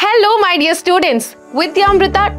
Hello, my dear students. Vidyamrita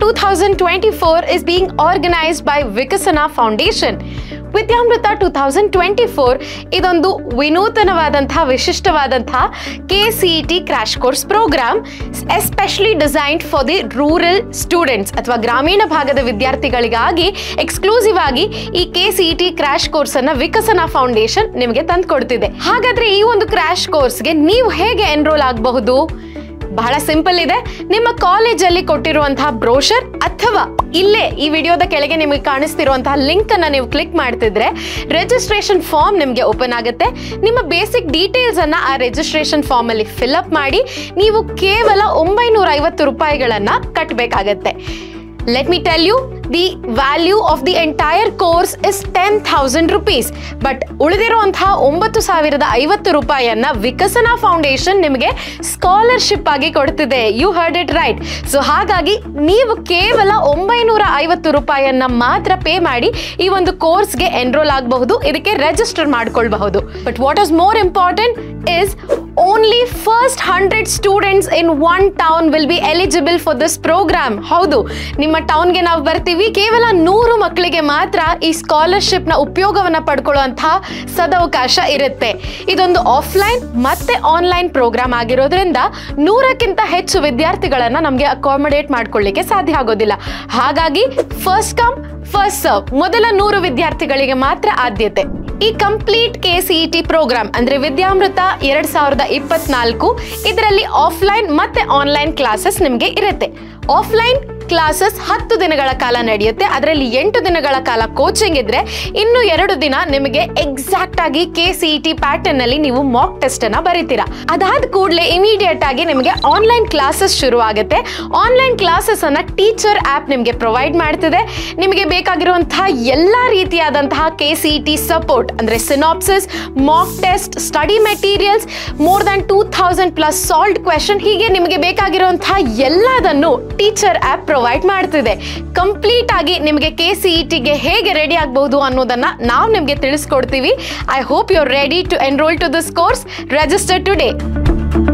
2024 is being organized by Vikasana Foundation. Vidyamrutha two thousand twenty four ಇದೊಂದು ವಿನೂತನವಾದಂತಹ ವಿಶಿಷ್ಟವಾದಂತಹ K C E T crash course program especially designed for the rural students ಅಥವಾ ಗ್ರಾಮೀಣ ಭಾಗದ ವಿದ್ಯಾರ್ಥಿಗಳಿಗಾಗಿ exclusive ಆಗಿ ಈ K C E T crash course ಅನ್ನ ವಿಕಸನ ಫೌಂಡೇಶನ್ ನಿಮಗೆ ತಂದುಕೊಡ್ತಿದೆ ಹಾಗಾದ್ರೆ ಈ ಒಂದು ಕ್ರ್ಯಾಶ್ ಕೋರ್ಸ್ಗೆ ನೀವು ಹೇಗೆ ಎನ್ರೋಲ್ ಆಗಬಹುದು ಬಹಳ ಸಿಂಪಲ್ ಇದೆ ನಿಮ್ಮ ಕಾಲೇಜಲ್ಲಿ ಕೊಟ್ಟಿರುವಂತಹ ಬ್ರೋಷರ್ ಅಥವಾ ಇಲ್ಲೇ ಈ ವಿಡಿಯೋದ ಕೆಳಗೆ ನಿಮಗೆ ಕಾಣಿಸ್ತಿರುವಂತಹ ಲಿಂಕ್ ಅನ್ನ ನೀವು ಕ್ಲಿಕ್ ಮಾಡ್ತಿದ್ರೆ ರಿಜಿಸ್ಟ್ರೇಷನ್ ಫಾರ್ಮ್ ನಿಮಗೆ ಓಪನ್ ಆಗುತ್ತೆ ನಿಮ್ಮ ಬೇಸಿಕ್ ಡೀಟೇಲ್ಸ್ ಅನ್ನ ಆ ರಿಜಿಸ್ಟ್ರೇಷನ್ ಫಾರ್ಮ್ ಅಲ್ಲಿ ಫಿಲ್ ಅಪ್ ಮಾಡಿ ನೀವು ಕೇವಲ ಒಂಬೈನೂರ ಐವತ್ತು ರೂಪಾಯಿಗಳನ್ನ ಕಟ್ಟಬೇಕಾಗತ್ತೆ let me tell you the value of the entire course is ten thousand rupees but ಉಳಿದಿರುವಂತಹ ಒಂಬತ್ತು ಸಾವಿರದ ಐವತ್ತು ರೂಪಾಯಿಯನ್ನ ವಿಕಸನ ಫೌಂಡೇಶನ್ ನಿಮಗೆ ಸ್ಕಾಲರ್ಶಿಪ್ ಆಗಿ ಕೊಡ್ತಿದೆ you heard it right so ಹಾಗಾಗಿ ನೀವು ಕೇವಲ ಒಂಬೈನೂರ ಐವತ್ತು ರೂಪಾಯಿಯನ್ನ ಮಾತ್ರ ಪೇ ಮಾಡಿ ಈ ಒಂದು ಕೋರ್ಸ್ಗೆ ಎನ್ರೋಲ್ ಆಗಬಹುದು ಇದಕ್ಕೆ ರಿಜಿಸ್ಟರ್ ಮಾಡ್ಕೊಳ್ಬಹುದು but what is more important is only first hundred students in one town will be eligible for this program ಹೌದು ನಿಮ್ಮ ಟೌನ್ಗೆ ನಾವು ಬರ್ತೀವಿ ಕೇವಲ ನೂರು ಮಕ್ಕಳಿಗೆ ಮಾತ್ರ ಈ ಸ್ಕಾಲರ್ಶಿಪ್ ನ ಉಪಯೋಗವನ್ನ ಪಡ್ಕೊಳ್ಳುವಂತಹ ಸದವಕಾಶ ಇರುತ್ತೆ ಇದೊಂದು ಆಫ್ಲೈನ್ ಮತ್ತೆ ಆನ್ಲೈನ್ ಪ್ರೋಗ್ರಾಮ್ ಆಗಿರೋದ್ರಿಂದ ನೂರಕ್ಕಿಂತ ಹೆಚ್ಚು ವಿದ್ಯಾರ್ಥಿಗಳನ್ನ ನಮಗೆ ಅಕಾಮಡೇಟ್ ಮಾಡ್ಕೊಳ್ಳಿಕ್ಕೆ ಸಾಧ್ಯ ಆಗೋದಿಲ್ಲ ಹಾಗಾಗಿ ಫಸ್ಟ್ ಕಮ್ ಫಸ್ಟ್ ಸರ್ವ್ ಮೊದಲ ನೂರು ವಿದ್ಯಾರ್ಥಿಗಳಿಗೆ ಮಾತ್ರ ಆದ್ಯತೆ ಈ complete K C E T program ಅಂದ್ರೆ ವಿದ್ಯಾಮೃತ ಎರಡ್ ಸಾವಿರದ ಇಪ್ಪತ್ನಾಲ್ಕು ಇದರಲ್ಲಿ ಆಫ್ಲೈನ್ ಮತ್ತೆ ಆನ್ಲೈನ್ ಕ್ಲಾಸಸ್ ನಿಮಗೆ ಇರುತ್ತೆ ಆಫ್ಲೈನ್ ಕ್ಲಾಸಸ್ ಹತ್ತು ದಿನಗಳ ಕಾಲ ನಡೆಯುತ್ತೆ ಅದರಲ್ಲಿ ಎಂಟು ದಿನಗಳ ಕಾಲ ಕೋಚಿಂಗ್ ಇದ್ರೆ ಇನ್ನು ಎರಡು ದಿನ ನಿಮಗೆ ಎಕ್ಸಾಕ್ಟ್ ಆಗಿ K C E T pattern ಅಲ್ಲಿ ನೀವು ಮಾಕ್ ಟೆಸ್ಟ್ ಅನ್ನ ಬರೀತೀರಾ ಅದಾದ ಕೂಡಲೇ ಇಮಿಡಿಯೇಟ್ ಆಗಿ ನಿಮಗೆ ಆನ್ಲೈನ್ ಕ್ಲಾಸಸ್ ಶುರು ಆಗುತ್ತೆ ಆನ್ಲೈನ್ ಕ್ಲಾಸಸ್ ಅನ್ನ ಟೀಚರ್ ಆಪ್ ನಿಮಗೆ ಪ್ರೊವೈಡ್ ಮಾಡ್ತಿದೆ ನಿಮಗೆ ಬೇಕಾಗಿರುವಂತಹ ಎಲ್ಲಾ ರೀತಿಯಾದಂತಹ K C E T support ಅಂದ್ರೆ synopsis mock test study materials more than two thousand plus solved question ಹೀಗೆ ನಿಮಗೆ ಬೇಕಾಗಿರುವಂತಹ ಎಲ್ಲದನ್ನು ಟೀಚರ್ ಆಪ್ ಪ್ರೊವೈಡ್ ಮಾಡ್ತಿದೆ ಕಂಪ್ಲೀಟ್ ಆಗಿ ನಿಮಗೆ ಕೆ ಸಿ ಇ ಟಿಗೆ ಹೇಗೆ ರೆಡಿ ಆಗಬಹುದು ಅನ್ನೋದನ್ನ ನಾವು ನಿಮಗೆ ತಿಳಿಸ್ಕೊಡ್ತೀವಿ I hope you are ready to enroll to this course register today